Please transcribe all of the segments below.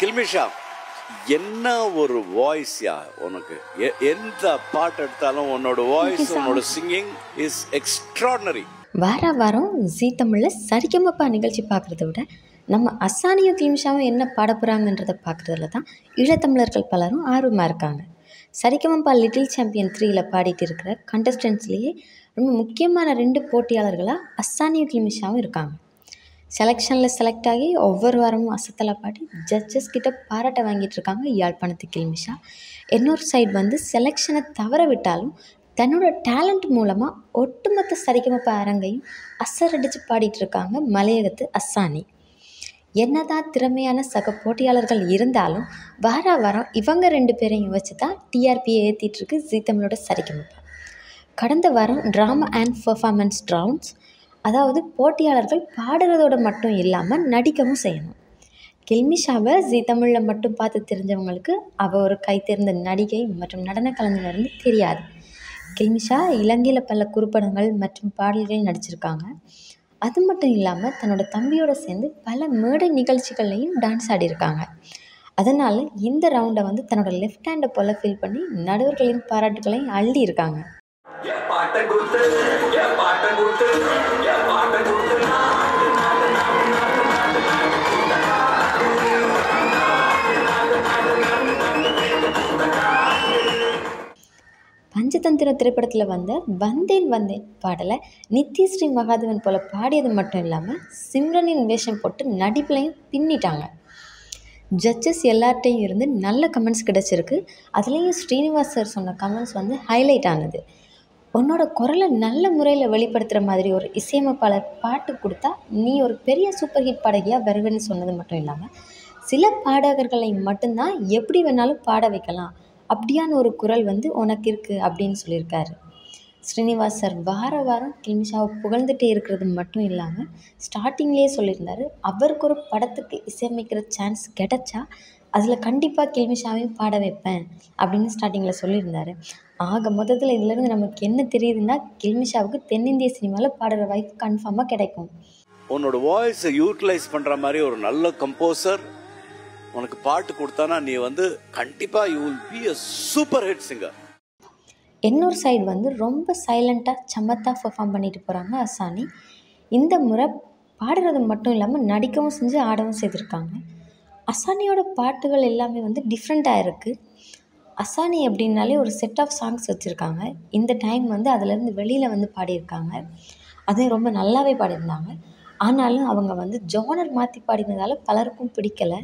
கில்மிஷா என்ன ஒரு வாய்ஸ் யா உனக்கு எ- எந்த பாட்டு எடுத்தாலும் உன்னோட வாய்ஸ் உன்னோட சிங்கிங் இஸ் எக்ஸ்ட்ராடனரி வார வாரம் ஜீ தமிழில் சரிகமப்பா நிகழ்ச்சி பார்க்குறத விட நம்ம அசானியும் கிளிம்ஷாவும் என்ன பாட போகிறாங்கன்றதை பார்க்குறதுல தான் ஈழத்தமிழர்கள் பலரும் ஆர்வமாக இருக்காங்க சரிகமப்பா லிட்டில் சாம்பியன் த்ரீயில் பாடிட்டு இருக்கிற கண்டஸ்டன்ஸ்லேயே ரொம்ப முக்கியமான ரெண்டு போட்டியாளர்களாக அசானியும் கிளிமிஷாவும் இருக்காங்க செலெக்ஷனில் செலக்ட் ஆகி ஒவ்வொரு வாரமும் அசத்தலாக பாடி ஜட்ஜஸ் கிட்ட பாராட்ட வாங்கிட்டு இருக்காங்க யாழ்ப்பாணத்து கிளிமிஷா இன்னொரு சைடு வந்து செலெக்ஷனை தவற விட்டாலும் தன்னோட டேலண்ட் மூலமாக ஒட்டுமொத்த சரிகமப்ப அரங்கையும் அசரடிச்சு பாடிட்டு இருக்காங்க மலையகத்து அஸ்ஸானி என்னதான் திறமையான சக போட்டியாளர்கள் இருந்தாலும் வார வாரம் இவங்க ரெண்டு பேரையும் வச்சு தான் டிஆர்பியை ஏற்றிட்டு இருக்கு ஜீ தமிழோட சரிகமப்பா கடந்த வாரம் ட்ராமா அண்ட் பெர்ஃபார்மன்ஸ் ரவுண்ட்ஸ் அதாவது போட்டியாளர்கள் பாடுறதோட மட்டும் இல்லாமல் நடிக்கவும் செய்யணும் கில்மிஷாவை ஜி தமிழில் மட்டும் பார்த்து தெரிஞ்சவங்களுக்கு அவள் ஒரு கைத்தேர்ந்த நடிகை மற்றும் நடன கலைஞர்னு தெரியாது கில்மிஷா இலங்கையில் பல குறுப்படங்கள் மற்றும் பாடல்கள் நடிச்சிருக்காங்க அது மட்டும் இல்லாமல் தன்னோட தம்பியோட சேர்ந்து பல மேடை நிகழ்ச்சிகள்லையும் டான்ஸ் ஆடியிருக்காங்க அதனால் இந்த ரவுண்டை வந்து தன்னோட லெஃப்ட் ஹேண்டை போல் ஃபீல் பண்ணி நடுவர்களின் பாராட்டுகளையும் அள்ளி இருக்காங்க பஞ்சதந்திர திரைப்படத்தில் வந்த வந்தேன் வந்தேன் பாடலை நித்யஸ்ரீ மகாதேவன் போல் பாடியது மட்டும் இல்லாமல் சிம்ரனின் வேஷம் போட்டு நடிப்புலையும் பின்னிட்டாங்க ஜட்ஜஸ் எல்லார்ட்டையும் இருந்து நல்ல கமெண்ட்ஸ் கிடச்சிருக்கு அதுலேயும் ஸ்ரீனிவாஸ் சார் சொன்ன கமெண்ட்ஸ் வந்து ஹைலைட் ஆனது உன்னோட குரலை நல்ல முறையில் வெளிப்படுத்துகிற மாதிரி ஒரு இசையமைப்பாளர் பாட்டு கொடுத்தா நீ ஒரு பெரிய சூப்பர் ஹிட் பாடகியாக வருவேன்னு சொன்னது மட்டும் இல்லாமல் சில பாடகர்களை மட்டும்தான் எப்படி வேணாலும் பாட வைக்கலாம் அப்படியான ஒரு குரல் வந்து உனக்கு இருக்குது அப்படின்னு சொல்லியிருக்காரு ஸ்ரீனிவாஸ் சார் வார வாரம் கில்மிஷாவை புகழ்ந்துட்டே இருக்கிறது மட்டும் இல்லாமல் ஸ்டார்டிங்லேயே சொல்லியிருந்தார் அவருக்கு ஒரு படத்துக்கு இசையமைக்கிற சான்ஸ் கிடைச்சா அதில் கண்டிப்பாக கில்மிஷாவையும் பாட வைப்பேன் அப்படின்னு ஸ்டார்டிங்கில் சொல்லியிருந்தாரு ஆக மொத்தத்தில் இதுலேருந்து நமக்கு என்ன தெரியுதுன்னா கில்மிஷாவுக்கு தென்னிந்திய சினிமாவில் பாடுற வாய்ப்பு கன்ஃபார்மாக கிடைக்கும் உன்னோட வாய்ஸை யூட்டிலைஸ் பண்ற மாதிரி ஒரு நல்ல கம்போசர் உனக்கு பாட்டு கொடுத்தானா நீ வந்து கண்டிப்பா you will be a super hit singer இன்னொரு சைடு வந்து ரொம்ப சைலண்ட்டாக சமத்தாக பெர்ஃபார்ம் பண்ணிட்டு போகிறாங்க அசானி இந்த முறை பாடுறது மட்டும் இல்லாமல் நடிக்கவும் செஞ்சு ஆடவும் செய்திருக்காங்க அசானியோட பாட்டுகள் எல்லாமே வந்து டிஃப்ரெண்ட்டாக இருக்குது அசானி அப்படின்னாலே ஒரு செட் ஆஃப் சாங்ஸ் வச்சுருக்காங்க இந்த டைம் வந்து அதுலேருந்து வெளியில் வந்து பாடியிருக்காங்க அதுவும் ரொம்ப நல்லாவே பாடியிருந்தாங்க ஆனாலும் அவங்க வந்து ஜோனர் மாற்றி பாடினதால பலருக்கும் பிடிக்கலை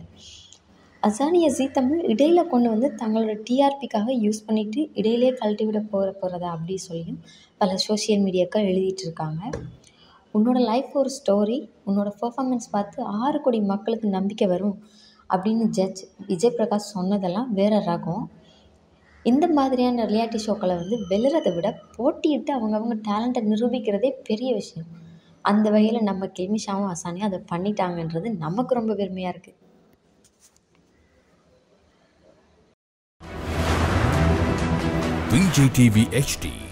அசானிய ஜீ தமிழ் இடையில் கொண்டு வந்து தங்களோட டிஆர்பிக்காக யூஸ் பண்ணிவிட்டு இடையிலே கழட்டி விட போகிற போகிறதா அப்படி சொல்லியும் பல சோஷியல் மீடியாக்கள் எழுதிட்டு இருக்காங்க உன்னோட லைஃப் ஒரு ஸ்டோரி உன்னோட பெர்ஃபார்மன்ஸ் பார்த்து ஆறு கோடி மக்களுக்கு நம்பிக்கை வரும் அப்படின்னு ஜட்ஜ் விஜய் பிரகாஷ் சொன்னதெல்லாம் வேற ரகம் இந்த மாதிரியான ரியாலிட்டி ஷோக்களை வந்து வெல்லுறதை விட போட்டியிட்டு அவங்கவங்க டேலண்ட்டை நிரூபிக்கிறதே பெரிய விஷயம் அந்த வகையில் நம்ம கில்மிஷாவும் அசானியும் அதை பண்ணிட்டாங்கன்றது நமக்கு ரொம்ப பெருமையாக இருக்குது விஜய் டிவி HD